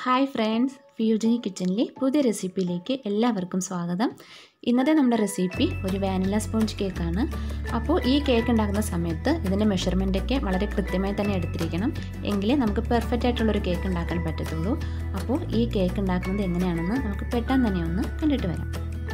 hi friends ഫ്യൂജനി കിച്ചണിലെ പുതിയ റെസിപ്പിയിലേക്ക് എല്ലാവർക്കും സ്വാഗതം ഇന്നത്തെ നമ്മുടെ റെസിപ്പി ഒരു വാനില സ്പോഞ്ച് കേക്കാണ് അപ്പോൾ ഈ കേക്ക് ഉണ്ടാക്കുന്ന സമയത്ത് ഇതിൻ്റെ മെഷർമെൻറ്റൊക്കെ വളരെ കൃത്യമായി തന്നെ എടുത്തിരിക്കണം എങ്കിലേ നമുക്ക് പെർഫെക്റ്റ് ആയിട്ടുള്ളൊരു കേക്ക് ഉണ്ടാക്കാൻ പറ്റത്തുള്ളൂ അപ്പോൾ ഈ കേക്ക് ഉണ്ടാക്കുന്നത് എങ്ങനെയാണെന്ന് നമുക്ക് പെട്ടെന്ന് തന്നെ ഒന്ന് കണ്ടിട്ട് വരാം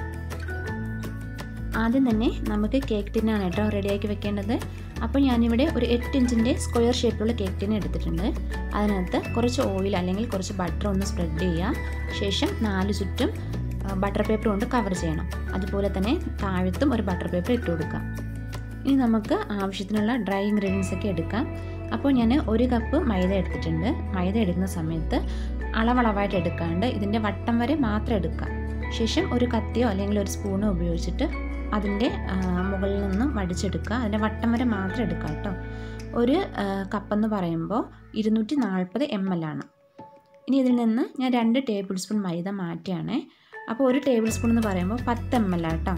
ആദ്യം തന്നെ നമുക്ക് കേക്ക് ടിന്നാണ് കേട്ടോ റെഡിയാക്കി വെക്കേണ്ടത് അപ്പോൾ ഞാനിവിടെ ഒരു എട്ട് ഇഞ്ചിൻ്റെ സ്ക്വയർ ഷേപ്പിലുള്ള കേക്ക് ടിൻ എടുത്തിട്ടുണ്ട് അതിനകത്ത് കുറച്ച് ഓയിൽ അല്ലെങ്കിൽ കുറച്ച് ബട്ടർ ഒന്ന് സ്പ്രെഡ് ചെയ്യുക ശേഷം നാല് ചുറ്റും ബട്ടർ പേപ്പർ കൊണ്ട് കവർ ചെയ്യണം അതുപോലെ തന്നെ താഴത്തും ഒരു ബട്ടർ പേപ്പർ ഇട്ട് കൊടുക്കാം ഇനി നമുക്ക് ആവശ്യത്തിനുള്ള ഡ്രൈ ഇൻഗ്രീഡിയൻസ് ഒക്കെ എടുക്കാം അപ്പോൾ ഞാൻ ഒരു കപ്പ് മൈദ എടുത്തിട്ടുണ്ട് മൈദ എടുക്കുന്ന സമയത്ത് അളവളവായിട്ട് എടുക്കാണ്ട് ഇതിൻ്റെ വട്ടം വരെ മാത്രം എടുക്കാം ശേഷം ഒരു കത്തിയോ അല്ലെങ്കിൽ ഒരു സ്പൂണോ ഉപയോഗിച്ചിട്ട് അതിൻ്റെ മുകളിൽ നിന്ന് വടിച്ചെടുക്കുക അതിൻ്റെ വട്ടം വരെ മാത്രം എടുക്കുക കേട്ടോ ഒരു കപ്പെന്ന് പറയുമ്പോൾ ഇരുന്നൂറ്റി നാൽപ്പത് എം എൽ ആണ് ഇനി ഇതിൽ നിന്ന് ഞാൻ രണ്ട് ടേബിൾ സ്പൂൺ മൈദ മാറ്റിയാണ് അപ്പോൾ ഒരു ടേബിൾ സ്പൂൺ എന്ന് പറയുമ്പോൾ പത്ത് എം എൽ ആട്ടോ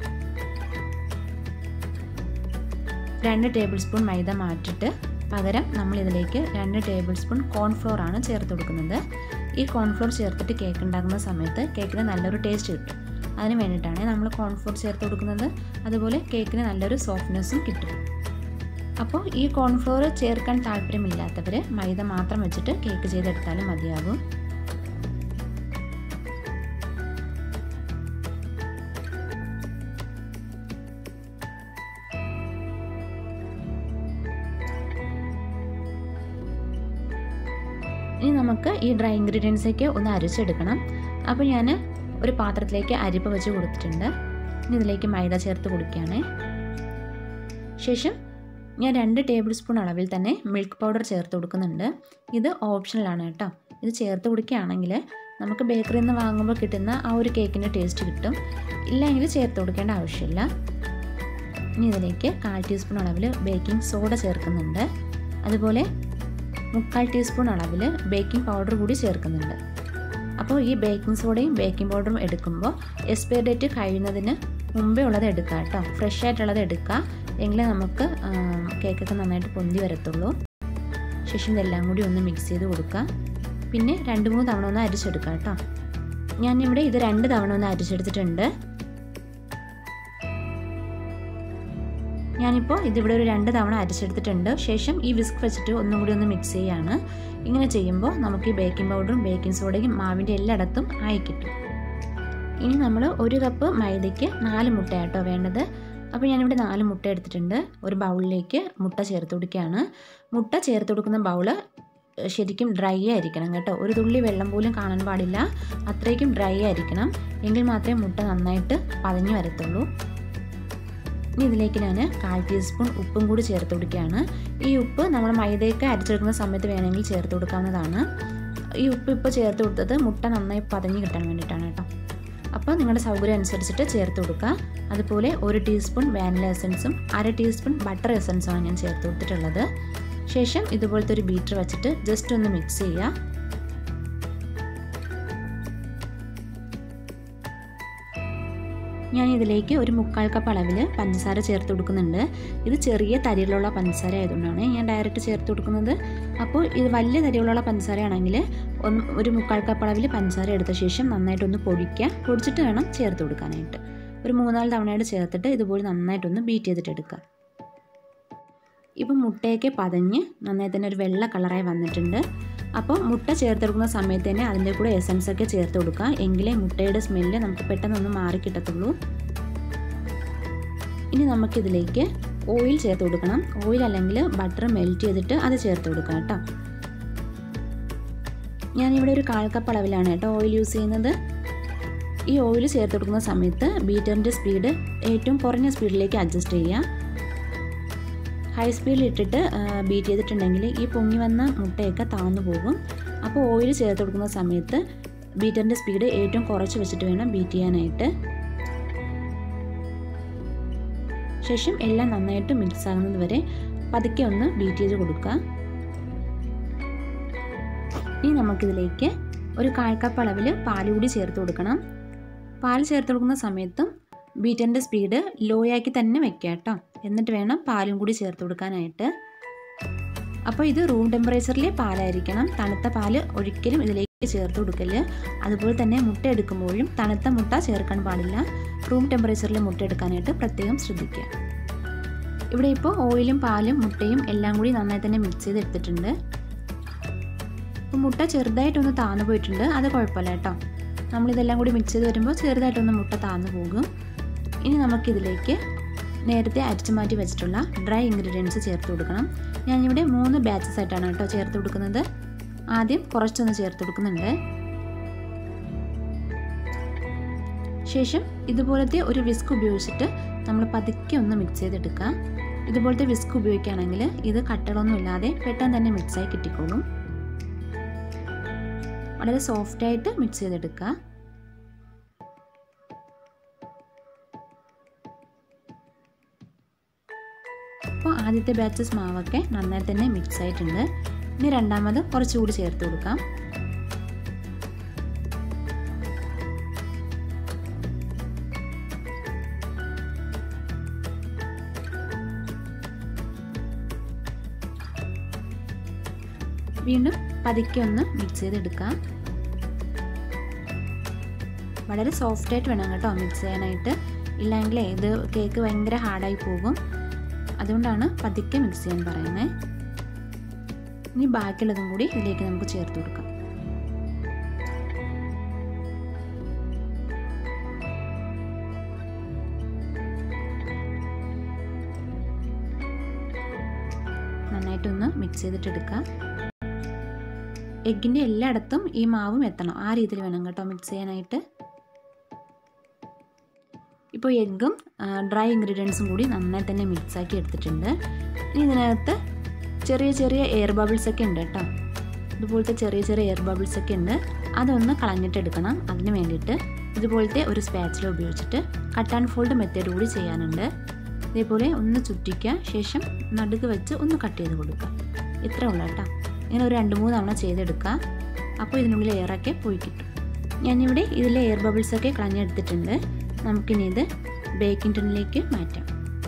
രണ്ട് ടേബിൾ സ്പൂൺ മൈദ മാറ്റിയിട്ട് പകരം നമ്മൾ ഇതിലേക്ക് രണ്ട് ടേബിൾ സ്പൂൺ കോൺഫ്ലോർ ആണ് ചേർത്ത് കൊടുക്കുന്നത് ഈ കോൺഫ്ലോർ ചേർത്തിട്ട് കേക്ക് ഉണ്ടാക്കുന്ന സമയത്ത് കേക്കിന് നല്ലൊരു ടേസ്റ്റ് കിട്ടും അതിന് വേണ്ടിയിട്ടാണ് നമ്മൾ കോൺഫ്ലോർ ചേർത്ത് കൊടുക്കുന്നത് അതുപോലെ കേക്കിന് നല്ലൊരു സോഫ്റ്റ്നെസ്സും കിട്ടും അപ്പോൾ ഈ കോൺഫ്ലോർ ചേർക്കാൻ താല്പര്യമില്ലാത്തവർ മൈദ മാത്രം വെച്ചിട്ട് കേക്ക് ചെയ്തെടുത്താലും മതിയാകും ഇനി നമുക്ക് ഈ ഡ്രൈ ഇൻഗ്രീഡിയൻസൊക്കെ ഒന്ന് അരച്ചെടുക്കണം അപ്പോൾ ഞാൻ ഒരു പാത്രത്തിലേക്ക് അരിപ്പ് വെച്ച് കൊടുത്തിട്ടുണ്ട് ഇനി ഇതിലേക്ക് മൈദ ചേർത്ത് കൊടുക്കുകയാണ് ശേഷം ഞാൻ രണ്ട് ടേബിൾ സ്പൂൺ അളവിൽ തന്നെ മിൽക്ക് പൗഡർ ചേർത്ത് കൊടുക്കുന്നുണ്ട് ഇത് ഓപ്ഷണലാണ് കേട്ടോ ഇത് ചേർത്ത് കൊടുക്കുകയാണെങ്കിൽ നമുക്ക് ബേക്കറിയിൽ നിന്ന് വാങ്ങുമ്പോൾ കിട്ടുന്ന ആ ഒരു കേക്കിൻ്റെ ടേസ്റ്റ് കിട്ടും ഇല്ലെങ്കിൽ ചേർത്ത് കൊടുക്കേണ്ട ആവശ്യമില്ല ഇനി ഇതിലേക്ക് കാൽ ടീസ്പൂൺ അളവിൽ ബേക്കിംഗ് സോഡ ചേർക്കുന്നുണ്ട് അതുപോലെ മുക്കാൽ ടീസ്പൂൺ അളവിൽ ബേക്കിംഗ് പൗഡർ കൂടി ചേർക്കുന്നുണ്ട് അപ്പോൾ ഈ ബേക്കിംഗ് സോഡയും ബേക്കിംഗ് പൗഡറും എടുക്കുമ്പോൾ എക്സ്പയർ ഡേറ്റ് കഴിയുന്നതിന് മുമ്പേ ഉള്ളത് എടുക്കുക കേട്ടോ ഫ്രഷ് ആയിട്ടുള്ളത് എടുക്കുക എങ്കിലേ നമുക്ക് കേക്കൊക്കെ നന്നായിട്ട് പൊന്തി വരത്തുള്ളൂ ശേഷം ഇതെല്ലാം കൂടി ഒന്ന് മിക്സ് ചെയ്ത് കൊടുക്കുക പിന്നെ രണ്ട് മൂന്ന് തവണ ഒന്ന് അരിച്ചെടുക്കുക കേട്ടോ ഞാനിവിടെ ഇത് രണ്ട് തവണ ഒന്ന് അരിച്ചെടുത്തിട്ടുണ്ട് ഞാനിപ്പോൾ ഇതിവിടെ ഒരു രണ്ട് തവണ അരിച്ചെടുത്തിട്ടുണ്ട് ശേഷം ഈ വിസ്ക് വെച്ചിട്ട് ഒന്നും കൂടി ഒന്ന് മിക്സ് ചെയ്യാണ് ഇങ്ങനെ ചെയ്യുമ്പോൾ നമുക്ക് ഈ ബേക്കിംഗ് പൗഡറും ബേക്കിംഗ് സോഡയും മാവിൻ്റെ എല്ലായിടത്തും ആയി കിട്ടും ഇനി നമ്മൾ ഒരു കപ്പ് മൈദയ്ക്ക് നാല് മുട്ടയാട്ടോ വേണ്ടത് അപ്പോൾ ഞാനിവിടെ നാല് മുട്ട എടുത്തിട്ടുണ്ട് ഒരു ബൗളിലേക്ക് മുട്ട ചേർത്ത് കൊടുക്കുകയാണ് മുട്ട ചേർത്ത് കൊടുക്കുന്ന ബൗള് ശരിക്കും ഡ്രൈ ആയിരിക്കണം കേട്ടോ ഒരു തുള്ളി വെള്ളം പോലും കാണാൻ പാടില്ല അത്രയ്ക്കും ഡ്രൈ ആയിരിക്കണം എങ്കിൽ മാത്രമേ മുട്ട നന്നായിട്ട് പതഞ്ഞു വരത്തുള്ളൂ ഇനി ഇതിലേക്ക് ഞാൻ കാൽ ടീസ്പൂൺ ഉപ്പും കൂടി ചേർത്ത് കൊടുക്കുകയാണ് ഈ ഉപ്പ് നമ്മൾ മൈദയൊക്കെ അരച്ചെടുക്കുന്ന സമയത്ത് വേണമെങ്കിൽ ചേർത്ത് കൊടുക്കാവുന്നതാണ് ഈ ഉപ്പ് ഇപ്പോൾ ചേർത്ത് കൊടുത്തത് മുട്ട നന്നായി പതഞ്ഞ് കിട്ടാൻ വേണ്ടിയിട്ടാണ് കേട്ടോ അപ്പോൾ നിങ്ങളുടെ സൗകര്യം അനുസരിച്ചിട്ട് ചേർത്ത് കൊടുക്കുക അതുപോലെ ഒരു ടീസ്പൂൺ വാനില എസൻസും അര ടീസ്പൂൺ ബട്ടർ എസൻസുമാണ് ഞാൻ ചേർത്ത് കൊടുത്തിട്ടുള്ളത് ശേഷം ഇതുപോലത്തെ ഒരു ബീറ്റർ വെച്ചിട്ട് ജസ്റ്റ് ഒന്ന് മിക്സ് ചെയ്യുക ഞാൻ ഇതിലേക്ക് ഒരു മുക്കാൽ കപ്പ് അളവിൽ പഞ്ചസാര ചേർത്ത് കൊടുക്കുന്നുണ്ട് ഇത് ചെറിയ തരിയിലുള്ള പഞ്ചസാര ആയതുകൊണ്ടാണ് ഞാൻ ഡയറക്റ്റ് ചേർത്ത് കൊടുക്കുന്നത് അപ്പോൾ ഇത് വലിയ തരിയിലുള്ള പഞ്ചസാര ആണെങ്കിൽ ഒന്ന് ഒരു മുക്കാൽ കപ്പ് അളവിൽ പഞ്ചസാര എടുത്ത ശേഷം നന്നായിട്ടൊന്ന് പൊടിക്കുക പൊടിച്ചിട്ട് വേണം ചേർത്ത് കൊടുക്കാനായിട്ട് ഒരു മൂന്നാല് തവണയായിട്ട് ചേർത്തിട്ട് ഇതുപോലെ നന്നായിട്ടൊന്ന് ബീറ്റ് ചെയ്തിട്ട് എടുക്കുക ഇപ്പം മുട്ടയൊക്കെ പതഞ്ഞ് നന്നായി തന്നെ ഒരു വെള്ള കളറായി വന്നിട്ടുണ്ട് അപ്പോൾ മുട്ട ചേർത്തെടുക്കുന്ന സമയത്ത് തന്നെ അതിൻ്റെ കൂടെ എസൻസ് ഒക്കെ ചേർത്ത് കൊടുക്കുക എങ്കിലേ മുട്ടയുടെ സ്മെല്ല് നമുക്ക് പെട്ടെന്നൊന്ന് മാറി കിട്ടത്തുള്ളൂ ഇനി നമുക്കിതിലേക്ക് ഓയിൽ ചേർത്ത് കൊടുക്കണം ഓയിൽ അല്ലെങ്കിൽ ബട്ടർ മെൽറ്റ് ചെയ്തിട്ട് അത് ചേർത്ത് കൊടുക്കാം കേട്ടോ ഞാനിവിടെ ഒരു കാൽ കപ്പ് അളവിലാണ് കേട്ടോ ഓയിൽ യൂസ് ചെയ്യുന്നത് ഈ ഓയിൽ ചേർത്ത് കൊടുക്കുന്ന സമയത്ത് ബീറ്ററിൻ്റെ സ്പീഡ് ഏറ്റവും കുറഞ്ഞ സ്പീഡിലേക്ക് അഡ്ജസ്റ്റ് ചെയ്യുക ഹൈ സ്പീഡിൽ ഇട്ടിട്ട് ബീറ്റ് ചെയ്തിട്ടുണ്ടെങ്കിൽ ഈ പൊങ്ങി വന്ന മുട്ടയൊക്കെ താന്നു പോകും അപ്പോൾ ഓയിൽ ചേർത്ത് കൊടുക്കുന്ന സമയത്ത് ബീറ്ററിൻ്റെ സ്പീഡ് ഏറ്റവും കുറച്ച് വെച്ചിട്ട് വേണം ബീറ്റ് ചെയ്യാനായിട്ട് ശേഷം എല്ലാം നന്നായിട്ട് മിക്സ് ആകുന്നത് വരെ പതുക്കെ ഒന്ന് ബീറ്റ് ചെയ്ത് കൊടുക്കുക ഇനി നമുക്കിതിലേക്ക് ഒരു കാൽക്കപ്പ് അളവിൽ പാൽ കൂടി ചേർത്ത് കൊടുക്കണം പാൽ ചേർത്ത് കൊടുക്കുന്ന സമയത്തും ബീറ്ററിൻ്റെ സ്പീഡ് ലോ ആക്കി തന്നെ വെക്കുക കേട്ടോ എന്നിട്ട് വേണം പാലും കൂടി ചേർത്ത് കൊടുക്കാനായിട്ട് അപ്പോൾ ഇത് റൂം ടെമ്പറേച്ചറിലെ പാലായിരിക്കണം തണുത്ത പാല് ഒരിക്കലും ഇതിലേക്ക് ചേർത്ത് കൊടുക്കൽ അതുപോലെ തന്നെ മുട്ട എടുക്കുമ്പോഴും തണുത്ത മുട്ട ചേർക്കാൻ പാടില്ല റൂം ടെമ്പറേച്ചറിൽ മുട്ട എടുക്കാനായിട്ട് പ്രത്യേകം ശ്രദ്ധിക്കുക ഇവിടെ ഇപ്പോൾ ഓയിലും പാലും മുട്ടയും എല്ലാം കൂടി നന്നായി തന്നെ മിക്സ് ചെയ്ത് എടുത്തിട്ടുണ്ട് അപ്പോൾ മുട്ട ചെറുതായിട്ടൊന്ന് താന്നു പോയിട്ടുണ്ട് അത് കുഴപ്പമില്ല കേട്ടോ നമ്മളിതെല്ലാം കൂടി മിക്സ് ചെയ്ത് വരുമ്പോൾ ചെറുതായിട്ടൊന്ന് മുട്ട താന്നു പോകും ഇനി നമുക്കിതിലേക്ക് നേരത്തെ അരിച്ചു മാറ്റി വെച്ചിട്ടുള്ള ഡ്രൈ ഇൻഗ്രീഡിയൻസ് ചേർത്ത് കൊടുക്കണം ഞാനിവിടെ മൂന്ന് ബാച്ചസ് ആയിട്ടാണ് കേട്ടോ ചേർത്ത് കൊടുക്കുന്നത് ആദ്യം കുറച്ചൊന്ന് ചേർത്ത് കൊടുക്കുന്നുണ്ട് ശേഷം ഇതുപോലത്തെ ഒരു വിസ്ക് ഉപയോഗിച്ചിട്ട് നമ്മൾ പതുക്കെ ഒന്ന് മിക്സ് ചെയ്തെടുക്കുക ഇതുപോലത്തെ വിസ്ക് ഉപയോഗിക്കുകയാണെങ്കിൽ ഇത് കട്ടകളൊന്നും ഇല്ലാതെ പെട്ടെന്ന് തന്നെ മിക്സായി കിട്ടിക്കോളും വളരെ സോഫ്റ്റായിട്ട് മിക്സ് ചെയ്തെടുക്കുക അപ്പോൾ ആദ്യത്തെ ബാച്ചസ് മാവൊക്കെ നന്നായി തന്നെ മിക്സ് ആയിട്ടുണ്ട് ഇനി രണ്ടാമത് കുറച്ചുകൂടി ചേർത്ത് കൊടുക്കാം വീണ്ടും പതുക്കെ ഒന്ന് മിക്സ് ചെയ്തെടുക്കാം വളരെ സോഫ്റ്റായിട്ട് വേണം കേട്ടോ മിക്സ് ചെയ്യാനായിട്ട് ഇല്ലെങ്കിൽ ഇത് കേക്ക് ഭയങ്കര ഹാർഡായി പോകും അതുകൊണ്ടാണ് പതുക്കെ മിക്സ് ചെയ്യാൻ പറയുന്നത് ഇനി ബാക്കിയുള്ളതും കൂടി ഇതിലേക്ക് നമുക്ക് ചേർത്ത് കൊടുക്കാം നന്നായിട്ടൊന്ന് മിക്സ് ചെയ്തിട്ടെടുക്കാം എഗ്ഗിൻ്റെ എല്ലായിടത്തും ഈ മാവും എത്തണം ആ രീതിയിൽ വേണം കേട്ടോ മിക്സ് ചെയ്യാനായിട്ട് ഇപ്പോൾ എഗ്ഗും ഡ്രൈ ഇൻഗ്രീഡിയൻസും കൂടി നന്നായി തന്നെ മിക്സാക്കി എടുത്തിട്ടുണ്ട് ഇനി ഇതിനകത്ത് ചെറിയ ചെറിയ എയർ ബബിൾസ് ഒക്കെ ഉണ്ട് കേട്ടോ ഇതുപോലത്തെ ചെറിയ ചെറിയ എയർ ബബിൾസ് ഒക്കെ ഉണ്ട് അതൊന്ന് കളഞ്ഞിട്ടെടുക്കണം അതിന് വേണ്ടിയിട്ട് ഇതുപോലത്തെ ഒരു സ്പാച്ചില ഉപയോഗിച്ചിട്ട് കട്ട് ആൻഡ് ഫോൾഡ് മെത്തേഡ് കൂടി ചെയ്യാനുണ്ട് ഇതേപോലെ ഒന്ന് ചുറ്റിക്കുക ശേഷം നടുക്ക് വെച്ച് ഒന്ന് കട്ട് ചെയ്ത് കൊടുക്കുക ഇത്ര ഉള്ളു കേട്ടോ ഇങ്ങനെ ഒരു രണ്ട് മൂന്ന് തവണ ചെയ്തെടുക്കുക അപ്പോൾ ഇതിനുള്ളിൽ എയറൊക്കെ പോയി കിട്ടും ഞാനിവിടെ ഇതിലെ എയർ ബബിൾസൊക്കെ കളഞ്ഞെടുത്തിട്ടുണ്ട് നമുക്കിനി ഇത് ബേക്കിംഗ് ടിന്നിലേക്ക് മാറ്റാം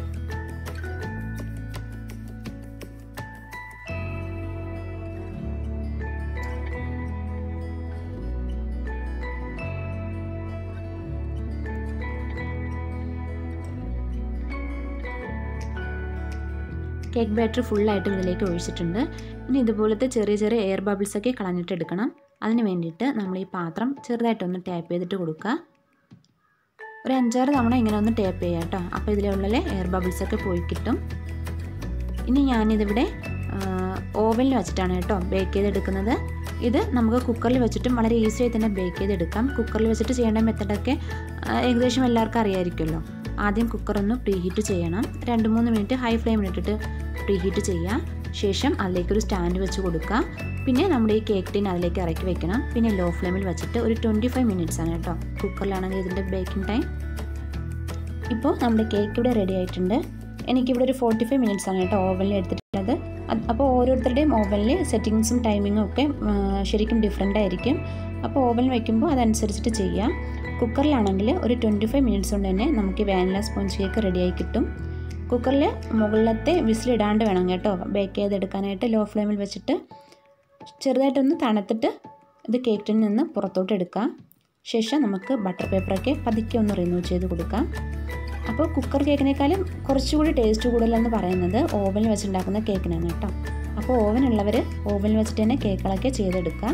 കേക്ക് ബാറ്റർ ഫുള്ളായിട്ട് ഇതിലേക്ക് ഒഴിച്ചിട്ടുണ്ട് ഇനി ഇതുപോലത്തെ ചെറിയ ചെറിയ എയർ ബബിൾസ് ഒക്കെ കളഞ്ഞിട്ട് എടുക്കണം അതിന് വേണ്ടിയിട്ട് നമ്മൾ ഈ പാത്രം ചെറുതായിട്ടൊന്ന് ടാപ്പ് ചെയ്തിട്ട് കൊടുക്കുക ഒരു അഞ്ചാറ് തവണ ഇങ്ങനെ ഒന്ന് ടാപ്പ് ചെയ്യുക കേട്ടോ അപ്പോൾ ഇതിലുള്ള എയർ ബബിൾസ് ഒക്കെ പോയി കിട്ടും ഇനി ഞാനിതിവിടെ ഓവനിൽ വെച്ചിട്ടാണ് കേട്ടോ ബേക്ക് ചെയ്തെടുക്കുന്നത് ഇത് നമുക്ക് കുക്കറിൽ വെച്ചിട്ടും വളരെ ഈസിയായി തന്നെ ബേക്ക് ചെയ്തെടുക്കാം കുക്കറിൽ വെച്ചിട്ട് ചെയ്യേണ്ട മെത്തഡൊക്കെ ഏകദേശം എല്ലാവർക്കും അറിയാമായിരിക്കുമല്ലോ ആദ്യം കുക്കർ ഒന്ന് പ്രീ ഹീറ്റ് ചെയ്യണം രണ്ട് മൂന്ന് മിനിറ്റ് ഹൈ ഫ്ലെയിമിൽ ഇട്ടിട്ട് പ്രീ ഹീറ്റ് ചെയ്യുക ശേഷം അതിലേക്കൊരു സ്റ്റാൻഡ് വെച്ച് കൊടുക്കുക പിന്നെ നമ്മുടെ ഈ കേക്ക് ടീൻ അതിലേക്ക് ഇറക്കി വെക്കണം പിന്നെ ലോ ഫ്ലെയിമിൽ വെച്ചിട്ട് ഒരു ട്വൻറ്റി ഫൈവ് മിനിറ്റ്സ് ആണ് കേട്ടോ കുക്കറിലാണെങ്കിൽ ഇതിൻ്റെ ബേക്കിംഗ് ടൈം ഇപ്പോൾ നമ്മുടെ കേക്ക് ഇവിടെ റെഡി ആയിട്ടുണ്ട് എനിക്കിവിടെ ഒരു ഫോർട്ടി ഫൈവ് മിനിറ്റ്സ് ആണ് കേട്ടോ ഓവനിൽ എടുത്തിട്ടുള്ളത് അപ്പോൾ ഓരോരുത്തരുടെയും ഓവനിൽ സെറ്റിങ്സും ടൈമിങ്ങും ഒക്കെ ശരിക്കും ഡിഫറെൻ്റ് ആയിരിക്കും അപ്പോൾ ഓവനിൽ വയ്ക്കുമ്പോൾ അതനുസരിച്ചിട്ട് ചെയ്യാം കുക്കറിലാണെങ്കിൽ ഒരു ട്വൻറ്റി ഫൈവ് മിനിറ്റ്സ് കൊണ്ട് തന്നെ നമുക്ക് വാനില സ്പോഞ്ച് കേക്ക് റെഡിയായി കിട്ടും കുക്കറിൽ മുകളിലത്തെ വിസിലിടാണ്ട് വേണം കേട്ടോ ബേക്ക് ചെയ്തെടുക്കാനായിട്ട് ലോ ഫ്ലെയിമിൽ വെച്ചിട്ട് ചെറുതായിട്ടൊന്ന് തണുത്തിട്ട് ഇത് കേക്കിൽ നിന്ന് പുറത്തോട്ട് എടുക്കാം ശേഷം നമുക്ക് ബട്ടർ പേപ്പറൊക്കെ പതുക്കെ ഒന്ന് റിമൂവ് ചെയ്ത് കൊടുക്കാം അപ്പോൾ കുക്കർ കേക്കിനേക്കാളും കുറച്ചുകൂടി ടേസ്റ്റ് കൂടുതലെന്ന് പറയുന്നത് ഓവനിൽ വെച്ചുണ്ടാക്കുന്ന കേക്കിനാണ് കേട്ടോ അപ്പോൾ ഓവൻ ഉള്ളവർ ഓവനിൽ വെച്ചിട്ട് തന്നെ കേക്കുകളൊക്കെ ചെയ്തെടുക്കാം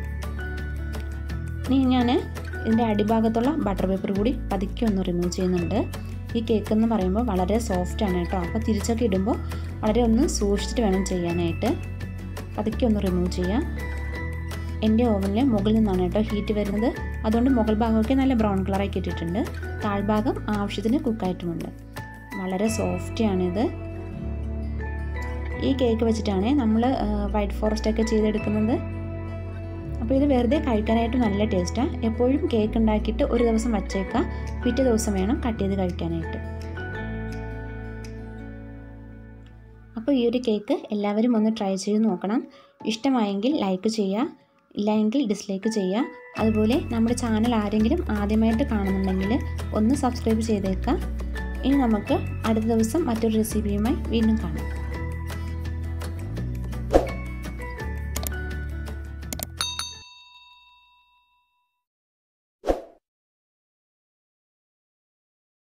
ഇനി ഞാൻ ഇതിൻ്റെ അടിഭാഗത്തുള്ള ബട്ടർ പേപ്പർ കൂടി പതുക്കെ ഒന്ന് റിമൂവ് ചെയ്യുന്നുണ്ട് ഈ കേക്ക് എന്ന് പറയുമ്പോൾ വളരെ സോഫ്റ്റ് ആണ് കേട്ടോ അപ്പോൾ തിരിച്ചൊക്കെ ഇടുമ്പോൾ വളരെ ഒന്ന് സൂക്ഷിച്ചിട്ട് വേണം ചെയ്യാനായിട്ട് പതുക്കെ ഒന്ന് റിമൂവ് ചെയ്യാം എൻ്റെ ഓവനിൽ മുകളിൽ നിന്നാണ് കേട്ടോ ഹീറ്റ് വരുന്നത് അതുകൊണ്ട് മുകൾ ഭാഗമൊക്കെ നല്ല ബ്രൗൺ കളറായി കിട്ടിയിട്ടുണ്ട് താഴ്ഭാഗം ആവശ്യത്തിന് കുക്കായിട്ടുമുണ്ട് വളരെ സോഫ്റ്റിയാണിത് ഈ കേക്ക് വെച്ചിട്ടാണ് നമ്മൾ വൈറ്റ് ഫോറസ്റ്റ് ഒക്കെ ചെയ്തെടുക്കുന്നത് അപ്പോൾ ഇത് വെറുതെ കഴിക്കാനായിട്ട് നല്ല ടേസ്റ്റാണ് എപ്പോഴും കേക്ക് ഉണ്ടാക്കിയിട്ട് ഒരു ദിവസം വച്ചേക്കാം പിറ്റേ ദിവസം വേണം കട്ട് ചെയ്ത് കഴിക്കാനായിട്ട് അപ്പോൾ ഈ ഒരു കേക്ക് എല്ലാവരും ഒന്ന് ട്രൈ ചെയ്ത് നോക്കണം ഇഷ്ടമായെങ്കിൽ ലൈക്ക് ചെയ്യുക ഇല്ലെങ്കിൽ ഡിസ്ലൈക്ക് ചെയ്യുക അതുപോലെ നമ്മുടെ ചാനൽ ആരെങ്കിലും ആദ്യമായിട്ട് കാണുന്നുണ്ടെങ്കിൽ ഒന്ന് സബ്സ്ക്രൈബ് ചെയ്തേക്കാം ഇനി നമുക്ക് അടുത്ത ദിവസം മറ്റൊരു റെസിപ്പിയുമായി വീണ്ടും കാണാം